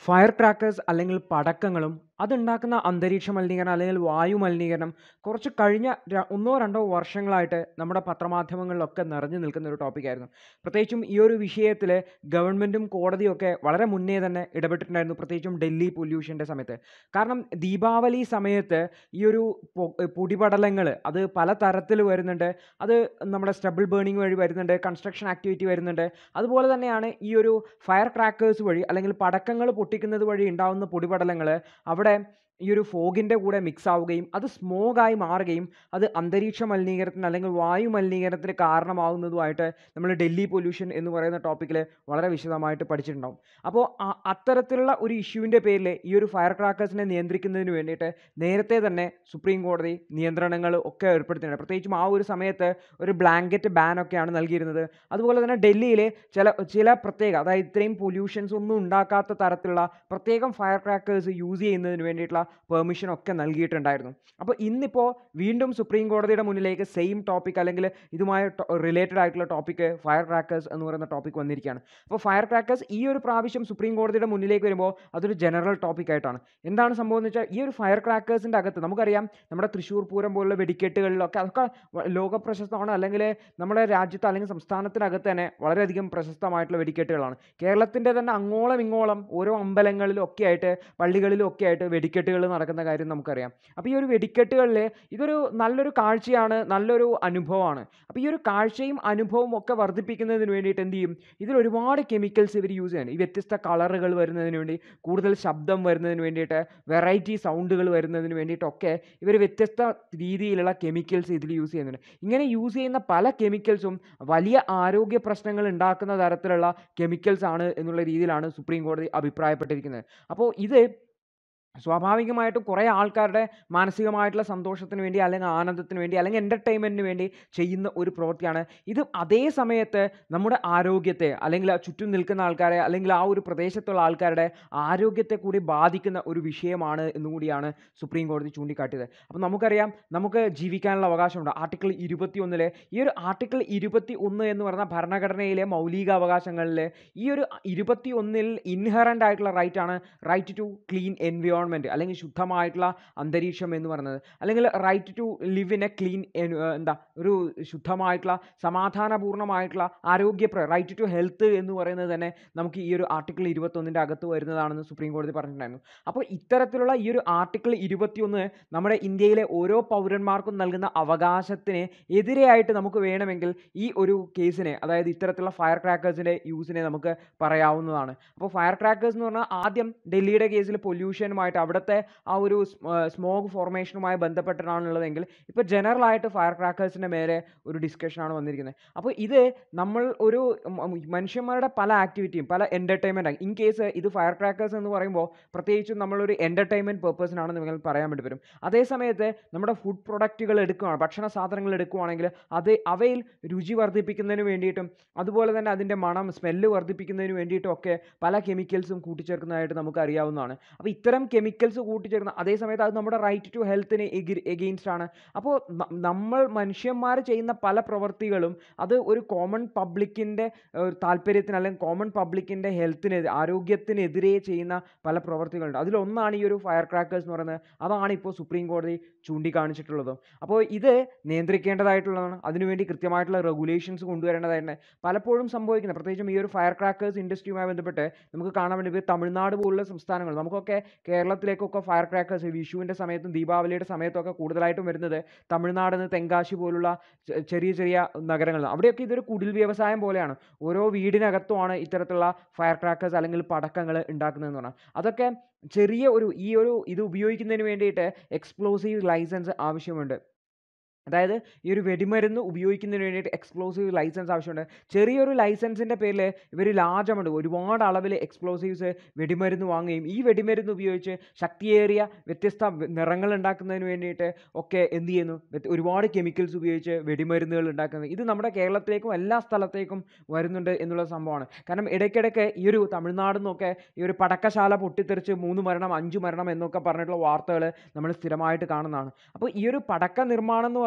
fire crackers അല്ലെങ്കിൽ പടക്കങ്ങളും അതുണ്ടാക്കുന്ന അന്തരീക്ഷ മലിനീകരണം അല്ലെങ്കിൽ വായു മലിനീകരണം കുറച്ച് കഴിഞ്ഞ ര ഒന്നോ രണ്ടോ വർഷങ്ങളായിട്ട് നമ്മുടെ പത്രമാധ്യമങ്ങളിലൊക്കെ നിറഞ്ഞു നിൽക്കുന്ന ഒരു ടോപ്പിക്കായിരുന്നു പ്രത്യേകിച്ചും ഈ ഒരു വിഷയത്തിൽ ഗവൺമെൻറ്റും കോടതിയും ഒക്കെ വളരെ മുന്നേ തന്നെ ഇടപെട്ടിട്ടുണ്ടായിരുന്നു പ്രത്യേകിച്ചും ഡൽഹി പൊല്യൂഷൻ്റെ സമയത്ത് കാരണം ദീപാവലി സമയത്ത് ഈ ഒരു പൊ പൊടിപടലങ്ങൾ അത് പല തരത്തിൽ വരുന്നുണ്ട് അത് നമ്മുടെ സ്റ്റബിൾ ബേണിംഗ് വഴി വരുന്നുണ്ട് കൺസ്ട്രക്ഷൻ ആക്ടിവിറ്റി വരുന്നുണ്ട് അതുപോലെ തന്നെയാണ് ഈ ഒരു ഫയർ ക്രാക്കേഴ്സ് വഴി അല്ലെങ്കിൽ പടക്കങ്ങൾ പൊട്ടിക്കുന്നത് വഴി ഉണ്ടാവുന്ന പൊടിപടലങ്ങൾ അവിടെ ഈ ഒരു ഫോഗിൻ്റെ കൂടെ മിക്സ് ആവുകയും അത് സ്മോഗായി മാറുകയും അത് അന്തരീക്ഷ മലിനീകരണത്തിന് അല്ലെങ്കിൽ വായു മലിനീകരണത്തിന് കാരണമാകുന്നതുമായിട്ട് നമ്മൾ ഡൽഹി പൊല്യൂഷൻ എന്ന് പറയുന്ന ടോപ്പിക്കിൽ വളരെ വിശദമായിട്ട് പഠിച്ചിട്ടുണ്ടാവും അപ്പോൾ അത്തരത്തിലുള്ള ഒരു ഇഷ്യൂവിൻ്റെ പേരിൽ ഈ ഒരു ഫയർ ക്രാക്കേഴ്സിനെ നിയന്ത്രിക്കുന്നതിന് വേണ്ടിയിട്ട് നേരത്തെ തന്നെ സുപ്രീം കോടതി നിയന്ത്രണങ്ങൾ ഒക്കെ ഏർപ്പെടുത്തിയിട്ടുണ്ട് പ്രത്യേകിച്ചും ആ ഒരു സമയത്ത് ഒരു ബ്ലാങ്കറ്റ് ബാൻ ഒക്കെയാണ് നൽകിയിരുന്നത് അതുപോലെ തന്നെ ഡൽഹിയിൽ ചില ചില പ്രത്യേക അതായത് ഇത്രയും പൊല്യൂഷൻസ് ഒന്നും ഉണ്ടാക്കാത്ത തരത്തിലുള്ള പ്രത്യേകം ഫയർ ക്രാക്കേഴ്സ് യൂസ് ചെയ്യുന്നതിന് വേണ്ടിയിട്ടുള്ള പെർമിഷൻ ഒക്കെ നൽകിയിട്ടുണ്ടായിരുന്നു അപ്പോൾ ഇന്നിപ്പോൾ വീണ്ടും സുപ്രീം കോടതിയുടെ മുന്നിലേക്ക് സെയിം ടോപ്പിക് അല്ലെങ്കിൽ ഇതുമായി റിലേറ്റഡ് ആയിട്ടുള്ള ടോപ്പിക്ക് ഫയർ ക്രാക്കേഴ്സ് എന്ന് പറയുന്ന ടോപ്പിക് വന്നിരിക്കുകയാണ് അപ്പോൾ ഫയർ ക്രാക്കേഴ്സ് ഈ ഒരു പ്രാവശ്യം സുപ്രീം കോടതിയുടെ മുന്നിലേക്ക് വരുമ്പോൾ അതൊരു ജനറൽ ടോപ്പിക് ആയിട്ടാണ് എന്താണ് സംഭവം എന്ന് വെച്ചാൽ ഈ ഒരു ഫയർ ക്രാക്കേഴ്സിൻ്റെ അകത്ത് നമുക്കറിയാം നമ്മുടെ തൃശ്ശൂർ പൂരം പോലുള്ള വെടിക്കെട്ടുകളിലൊക്കെ അതൊക്കെ വ- ലോക പ്രശസ്തമാണ് അല്ലെങ്കിൽ നമ്മുടെ രാജ്യത്ത് അല്ലെങ്കിൽ സംസ്ഥാനത്തിനകത്ത് തന്നെ വളരെയധികം പ്രശസ്തമായിട്ടുള്ള വെടിക്കെട്ടുകളാണ് കേരളത്തിൻ്റെ തന്നെ അങ്ങോളം ഇങ്ങോളം ഓരോ അമ്പലങ്ങളിലും ഒക്കെ ആയിട്ട് പള്ളികളിലും ഒക്കെ ആയിട്ട് വെടിക്കെട്ടുകൾ നടക്കുന്ന കാര്യം നമുക്കറിയാം അപ്പോൾ ഈ ഒരു വെടിക്കെട്ടുകളിൽ ഇതൊരു നല്ലൊരു കാഴ്ചയാണ് നല്ലൊരു അനുഭവമാണ് അപ്പോൾ ഈ ഒരു കാഴ്ചയും അനുഭവവും ഒക്കെ വർദ്ധിപ്പിക്കുന്നതിന് വേണ്ടിയിട്ട് എന്ത് ചെയ്യും ഇതിൽ ഒരുപാട് കെമിക്കൽസ് ഇവർ യൂസ് ചെയ്യാണ് ഈ വ്യത്യസ്ത കളറുകൾ വരുന്നതിന് വേണ്ടി കൂടുതൽ ശബ്ദം വരുന്നതിന് വേണ്ടിയിട്ട് വെറൈറ്റി സൗണ്ടുകൾ വരുന്നതിന് വേണ്ടിയിട്ടൊക്കെ ഇവർ വ്യത്യസ്ത രീതിയിലുള്ള കെമിക്കൽസ് ഇതിൽ യൂസ് ചെയ്യുന്നുണ്ട് ഇങ്ങനെ യൂസ് ചെയ്യുന്ന പല കെമിക്കൽസും വലിയ ആരോഗ്യ പ്രശ്നങ്ങൾ ഉണ്ടാക്കുന്ന തരത്തിലുള്ള കെമിക്കൽസ് ആണ് എന്നുള്ള രീതിയിലാണ് സുപ്രീം കോടതി അഭിപ്രായപ്പെട്ടിരിക്കുന്നത് അപ്പോൾ ഇത് സ്വാഭാവികമായിട്ടും കുറേ ആൾക്കാരുടെ മാനസികമായിട്ടുള്ള സന്തോഷത്തിന് വേണ്ടി അല്ലെങ്കിൽ ആനന്ദത്തിന് വേണ്ടി അല്ലെങ്കിൽ എൻ്റർടൈൻമെൻറ്റിന് വേണ്ടി ചെയ്യുന്ന ഒരു പ്രവൃത്തിയാണ് ഇത് അതേ സമയത്ത് നമ്മുടെ ആരോഗ്യത്തെ അല്ലെങ്കിൽ ആ ചുറ്റും നിൽക്കുന്ന ആൾക്കാരെ അല്ലെങ്കിൽ ആ ഒരു പ്രദേശത്തുള്ള ആൾക്കാരുടെ ആരോഗ്യത്തെ കൂടി ബാധിക്കുന്ന ഒരു വിഷയമാണ് എന്നും കൂടിയാണ് സുപ്രീം കോടതി ചൂണ്ടിക്കാട്ടിയത് അപ്പോൾ നമുക്കറിയാം നമുക്ക് ജീവിക്കാനുള്ള അവകാശമുണ്ട് ആർട്ടിക്കിൾ ഇരുപത്തി ഒന്നിലെ ഈ ഒരു ആർട്ടിക്കിൾ ഇരുപത്തി ഒന്ന് എന്ന് പറയുന്ന ഭരണഘടനയിലെ മൗലിക അവകാശങ്ങളിൽ ഈ ഒരു ഇരുപത്തി ഒന്നിൽ ഇൻഹറൻ്റ് ആയിട്ടുള്ള റൈറ്റ് ആണ് റൈറ്റ് ടു ക്ലീൻ എൻവിയോൺമെൻറ്റ് അല്ലെങ്കിൽ ശുദ്ധമായിട്ടുള്ള അന്തരീക്ഷം എന്ന് പറയുന്നത് അല്ലെങ്കിൽ right to live in a clean എന്താ ഒരു ശുദ്ധമായിട്ടുള്ള സമാധാനപൂർണ്ണമായിട്ടുള്ള ആരോഗ്യ റൈറ്റ് ടു ഹെൽത്ത് എന്ന് പറയുന്നത് തന്നെ നമുക്ക് ഈ ഒരു ആർട്ടിക്കിൾ ഇരുപത്തൊന്നിൻ്റെ അകത്ത് വരുന്നതാണെന്ന് സുപ്രീം കോടതി പറഞ്ഞിട്ടുണ്ടായിരുന്നു അപ്പോൾ ഇത്തരത്തിലുള്ള ഈ ഒരു ആർട്ടിക്കിൾ ഇരുപത്തിയൊന്ന് നമ്മുടെ ഇന്ത്യയിലെ ഓരോ പൗരന്മാർക്കും നൽകുന്ന അവകാശത്തിന് എതിരെയായിട്ട് നമുക്ക് വേണമെങ്കിൽ ഈ ഒരു കേസിനെ അതായത് ഇത്തരത്തിലുള്ള ഫയർ ക്രാക്കേഴ്സിൻ്റെ യൂസിനെ നമുക്ക് പറയാവുന്നതാണ് അപ്പോൾ ഫയർ ക്രാക്കേഴ്സ് എന്ന് പറഞ്ഞാൽ ആദ്യം ഡൽഹിയുടെ കേസിൽ പൊല്യൂഷനുമായിട്ട് അവിടുത്തെ ആ ഒരു സ്മോഗ് ഫോർമേഷനുമായി ബന്ധപ്പെട്ടിട്ടാണുള്ളതെങ്കിൽ ഇപ്പോൾ ജനറൽ ആയിട്ട് ഫയർ ക്രാക്കേഴ്സിൻ്റെ മേലെ ഒരു ഡിസ്കഷനാണ് വന്നിരിക്കുന്നത് അപ്പോൾ ഇത് നമ്മൾ ഒരു മ- മ- മനുഷ്യന്മാരുടെ പല ആക്ടിവിറ്റിയും പല എൻ്റർടൈൻമെൻറ്റ് ഇൻ കേസ് ഇത് ഫയർ ക്രാക്കേഴ്സ് എന്ന് പറയുമ്പോൾ പ്രത്യേകിച്ചും നമ്മളൊരു എൻ്റർടൈൻമെൻറ്റ് പേർപ്പസിനാണ് നിങ്ങൾ പറയാൻ വേണ്ടി വരും അതേ സമയത്ത് നമ്മുടെ ഫുഡ് പ്രൊഡക്റ്റുകൾ എടുക്കുകയാണ് ഭക്ഷണ സാധനങ്ങൾ എടുക്കുകയാണെങ്കിൽ അത് അവയിൽ രുചി വർദ്ധിപ്പിക്കുന്നതിന് വേണ്ടിയിട്ടും അതുപോലെ തന്നെ അതിൻ്റെ മണം സ്മെല്ല് വർദ്ധിപ്പിക്കുന്നതിന് വേണ്ടിയിട്ടും ഒക്കെ പല കെമിക്കൽസും കൂട്ടിച്ചേർക്കുന്നതായിട്ട് നമുക്ക് അറിയാവുന്നതാണ് അപ്പോൾ ഇത്തരം കെമിക്കൽസ് കൂട്ടിച്ചേർക്കുന്ന അതേ സമയത്ത് അത് നമ്മുടെ റൈറ്റ് ടു ഹെൽത്തിന് എഗെയിൻസ്റ്റ് ആണ് അപ്പോൾ ന- നമ്മൾ മനുഷ്യന്മാർ ചെയ്യുന്ന പല പ്രവൃത്തികളും അത് ഒരു കോമൺ പബ്ലിക്കിൻ്റെ താല്പര്യത്തിന് അല്ലെങ്കിൽ കോമൺ പബ്ലിക്കിൻ്റെ ഹെൽത്തിന് ആരോഗ്യത്തിനെതിരെ ചെയ്യുന്ന പല പ്രവൃത്തികളുണ്ട് അതിലൊന്നാണ് ഈ ഒരു ഫയർ ക്രാക്കേഴ്സ് എന്ന് പറയുന്നത് അതാണ് ഇപ്പോൾ സുപ്രീം കോടതി ചൂണ്ടിക്കാണിച്ചിട്ടുള്ളത് അപ്പോൾ ഇത് നിയന്ത്രിക്കേണ്ടതായിട്ടുള്ളതാണ് അതിനുവേണ്ടി കൃത്യമായിട്ടുള്ള റെഗുലേഷൻസ് കൊണ്ടുവരേണ്ടതായിട്ടുണ്ട് പലപ്പോഴും സംഭവിക്കുന്നത് പ്രത്യേകിച്ചും ഈ ഒരു ഫയർ ക്രാക്കേഴ്സ് ഇൻഡസ്ട്രിയുമായി ബന്ധപ്പെട്ട് നമുക്ക് കാണാൻ വേണ്ടി ഇപ്പോൾ തമിഴ്നാട് പോലുള്ള സംസ്ഥാനങ്ങൾ നമുക്കൊക്കെ കേരളത്തിലേക്കൊക്കെ ഫയർ ക്രാക്കേഴ്സ് വിഷുവിൻ്റെ സമയത്തും ദീപാവലിയുടെ സമയത്തൊക്കെ കൂടുതലായിട്ടും വരുന്നത് തമിഴ്നാട് നിന്ന് തെങ്കാശി പോലുള്ള ചെ- ചെറിയ ചെറിയ നഗരങ്ങൾ അവിടെയൊക്കെ ഇതൊരു കുടിൽ വ്യവസായം പോലെയാണ് ഓരോ വീടിനകത്തുമാണ് ഇത്തരത്തിലുള്ള ഫയർ ക്രാക്കേഴ്സ് അല്ലെങ്കിൽ പടക്കങ്ങൾ ഉണ്ടാക്കുന്നതെന്ന് പറഞ്ഞാൽ അതൊക്കെ ചെറിയ ഒരു ഈ ഒരു ഇത് ഉപയോഗിക്കുന്നതിന് വേണ്ടിയിട്ട് എക്സ്പ്ലോസീവ് ലൈസൻസ് ആവശ്യമുണ്ട് അതായത് ഈ ഒരു വെടിമരുന്ന് ഉപയോഗിക്കുന്നതിന് വേണ്ടിയിട്ട് എക്സ്പ്ലോസീവ് ലൈസൻസ് ആവശ്യമുണ്ട് ചെറിയൊരു ലൈസൻസിൻ്റെ പേരിൽ ഇവർ ലാർജ് എമൗണ്ട് ഒരുപാട് അളവിൽ എക്സ്പ്ലോസീവ്സ് വെടിമരുന്ന് വാങ്ങുകയും ഈ വെടിമരുന്ന് ഉപയോഗിച്ച് ശക്തിയേറിയ വ്യത്യസ്ത വ- നിറങ്ങൾ ഉണ്ടാക്കുന്നതിന് വേണ്ടിയിട്ട് ഒക്കെ എന്ത് ചെയ്യുന്നു വ്യത്യ- ഒരുപാട് കെമിക്കൽസ് ഉപയോഗിച്ച് വെടിമരുന്നുകൾ ഉണ്ടാക്കുന്നത് ഇത് നമ്മുടെ കേരളത്തിലേക്കും എല്ലാ സ്ഥലത്തേക്കും വരുന്നുണ്ട് എന്നുള്ള സംഭവമാണ് കാരണം ഇടയ്ക്കിടയ്ക്ക് ഈ ഒരു തമിഴ്നാട് നിന്നൊക്കെ ഈ ഒരു പടക്കശാല പൊട്ടിത്തെറിച്ച് മൂന്ന് മരണം അഞ്ച് മരണം എന്നൊക്കെ പറഞ്ഞിട്ടുള്ള വാർത്തകൾ നമ്മൾ സ്ഥിരമായിട്ട് കാണുന്നതാണ് അപ്പോൾ ഈ ഒരു പടക്ക നിർമ്മാണം എന്ന് പറഞ്ഞാൽ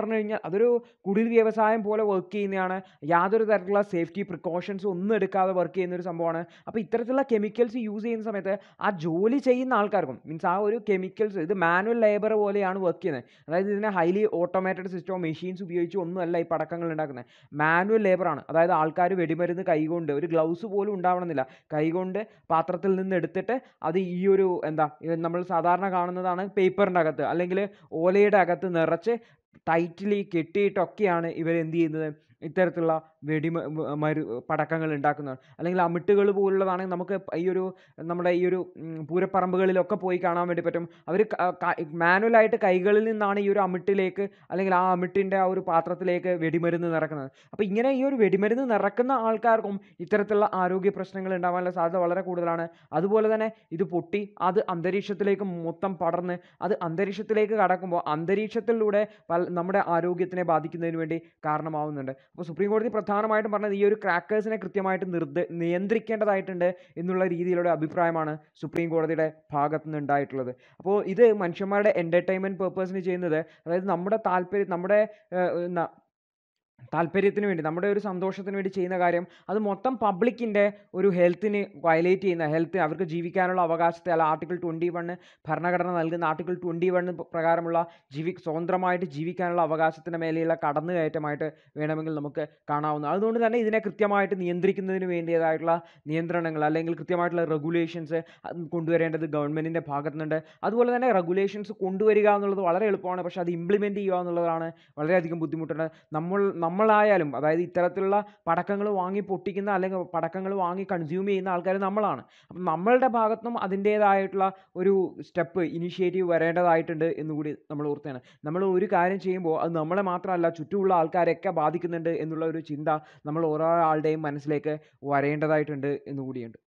പറഞ്ഞു കഴിഞ്ഞാൽ അതൊരു കുടിൽ വ്യവസായം പോലെ വർക്ക് ചെയ്യുന്നതാണ് യാതൊരു തരത്തിലുള്ള സേഫ്റ്റി പ്രിക്കോഷൻസും ഒന്നും എടുക്കാതെ വർക്ക് ചെയ്യുന്ന ഒരു സംഭവമാണ് അപ്പോൾ ഇത്തരത്തിലുള്ള കെമിക്കൽസ് യൂസ് ചെയ്യുന്ന സമയത്ത് ആ ജോലി ചെയ്യുന്ന ആൾക്കാർക്കും മീൻസ് ആ ഒരു കെമിക്കൽസ് ഇത് മാനുവൽ ലേബർ പോലെയാണ് വർക്ക് ചെയ്യുന്നത് അതായത് ഇതിനെ ഹൈലി ഓട്ടോമേറ്റഡ് സിസ്റ്റം മെഷീൻസ് ഉപയോഗിച്ച് ഒന്നുമല്ല ഈ പടക്കങ്ങൾ ഉണ്ടാക്കുന്നത് മാനുവൽ ലേബറാണ് അതായത് ആൾക്കാർ വെടിമരുന്ന് കൈകൊണ്ട് ഒരു ഗ്ലൗസ് പോലും ഉണ്ടാവണമെന്നില്ല കൈകൊണ്ട് പാത്രത്തിൽ നിന്ന് എടുത്തിട്ട് അത് ഈ ഒരു എന്താ ഇത് നമ്മൾ സാധാരണ കാണുന്നതാണ് പേപ്പറിൻ്റെ അകത്ത് അല്ലെങ്കിൽ ഓലയുടെ അകത്ത് നിറച്ച് ടൈറ്റ്ലി കെട്ടിയിട്ടൊക്കെയാണ് ഇവർ എന്ത് ചെയ്യുന്നത് ഇത്തരത്തിലുള്ള വെടി മരു പടക്കങ്ങൾ ഉണ്ടാക്കുന്നത് അല്ലെങ്കിൽ അമിട്ടുകൾ പോലുള്ളതാണെങ്കിൽ നമുക്ക് ഈ ഒരു നമ്മുടെ ഈ ഒരു ഉം, പൂരപ്പറമ്പുകളിലൊക്കെ പോയി കാണാൻ വേണ്ടി പറ്റും അവർ മാനുവലായിട്ട് കൈകളിൽ നിന്നാണ് ഈ ഒരു അമിട്ടിലേക്ക് അല്ലെങ്കിൽ ആ അമിട്ടിൻ്റെ ആ ഒരു പാത്രത്തിലേക്ക് വെടിമരുന്ന് നിറക്കുന്നത് അപ്പോൾ ഇങ്ങനെ ഈ ഒരു വെടിമരുന്ന് നിറക്കുന്ന ആൾക്കാർക്കും ഇത്തരത്തിലുള്ള ആരോഗ്യ പ്രശ്നങ്ങൾ ഉണ്ടാവാനുള്ള സാധ്യത വളരെ കൂടുതലാണ് അതുപോലെ തന്നെ ഇത് പൊട്ടി അത് അന്തരീക്ഷത്തിലേക്ക് മൊത്തം പടർന്ന് അത് അന്തരീക്ഷത്തിലേക്ക് കടക്കുമ്പോൾ അന്തരീക്ഷത്തിലൂടെ പല നമ്മുടെ ആരോഗ്യത്തിനെ ബാധിക്കുന്നതിന് വേണ്ടി കാരണമാവുന്നുണ്ട് അപ്പോൾ സുപ്രീം കോടതി പ്രധാനമായിട്ടും പറഞ്ഞത് ഈ ഒരു ക്രാക്കേഴ്സിനെ കൃത്യമായിട്ട് നിർദ്ദ നിയന്ത്രിക്കേണ്ടതായിട്ടുണ്ട് എന്നുള്ള രീതിയിലുള്ള അഭിപ്രായമാണ് സുപ്രീം കോടതിയുടെ ഭാഗത്തു നിന്ന് ഉണ്ടായിട്ടുള്ളത് അപ്പോൾ ഇത് മനുഷ്യന്മാരുടെ എൻ്റർടൈൻമെൻറ്റ് പേർപ്പസിന് ചെയ്യുന്നത് അതായത് നമ്മുടെ താല്പര്യം നമ്മുടെ ഏഹ്, എന്നാ താല്പര്യത്തിന് വേണ്ടി നമ്മുടെ ഒരു സന്തോഷത്തിന് വേണ്ടി ചെയ്യുന്ന കാര്യം അത് മൊത്തം പബ്ലിക്കിൻ്റെ ഒരു ഹെൽത്തിന് വയലേറ്റ് ചെയ്യുന്ന ഹെൽത്ത് അവർക്ക് ജീവിക്കാനുള്ള അവകാശത്തെ അല്ല ആർട്ടിക്കിൾ ട്വൻറ്റി വണ്ണ് ഭരണഘടന നൽകുന്ന ആർട്ടിക്കിൾ ട്വൻറ്റി വണ്ണ് പ്രകാരമുള്ള ജീവി സ്വതന്ത്രമായിട്ട് ജീവിക്കാനുള്ള അവകാശത്തിൻ്റെ മേലെയുള്ള കടന്നുകയറ്റമായിട്ട് വേണമെങ്കിൽ നമുക്ക് കാണാവുന്ന അതുകൊണ്ട് തന്നെ ഇതിനെ കൃത്യമായിട്ട് നിയന്ത്രിക്കുന്നതിന് വേണ്ടിയതായിട്ടുള്ള നിയന്ത്രണങ്ങൾ അല്ലെങ്കിൽ കൃത്യമായിട്ടുള്ള റെഗുലേഷൻസ് കൊണ്ടുവരേണ്ടത് ഗവൺമെൻറ്റിൻ്റെ ഭാഗത്തു നിന്നുണ്ട് അതുപോലെ തന്നെ റെഗുലേഷൻസ് കൊണ്ടുവരിക എന്നുള്ളത് വളരെ എളുപ്പമാണ് പക്ഷേ അത് ഇംപ്ലിമെൻറ്റ് ചെയ്യുക എന്നുള്ളതാണ് വളരെയധികം ബുദ്ധിമുട്ടുണ്ട് നമ്മൾ നമ്മളായാലും അതായത് ഇത്തരത്തിലുള്ള പടക്കങ്ങൾ വാങ്ങി പൊട്ടിക്കുന്ന അല്ലെങ്കിൽ പടക്കങ്ങൾ വാങ്ങി കൺസ്യൂം ചെയ്യുന്ന ആൾക്കാർ നമ്മളാണ് അപ്പം നമ്മളുടെ ഭാഗത്തുനിന്നും അതിൻ്റേതായിട്ടുള്ള ഒരു സ്റ്റെപ്പ് ഇനിഷ്യേറ്റീവ് വരേണ്ടതായിട്ടുണ്ട് എന്നുകൂടി നമ്മൾ ഓർത്തേണ് നമ്മൾ ഒരു കാര്യം ചെയ്യുമ്പോൾ അത് നമ്മളെ മാത്രമല്ല ചുറ്റുമുള്ള ആൾക്കാരെയൊക്കെ ബാധിക്കുന്നുണ്ട് എന്നുള്ള ഒരു ചിന്ത നമ്മൾ ഓരോ ആളുടെയും മനസ്സിലേക്ക് വരേണ്ടതായിട്ടുണ്ട് എന്നുകൂടിയുണ്ട്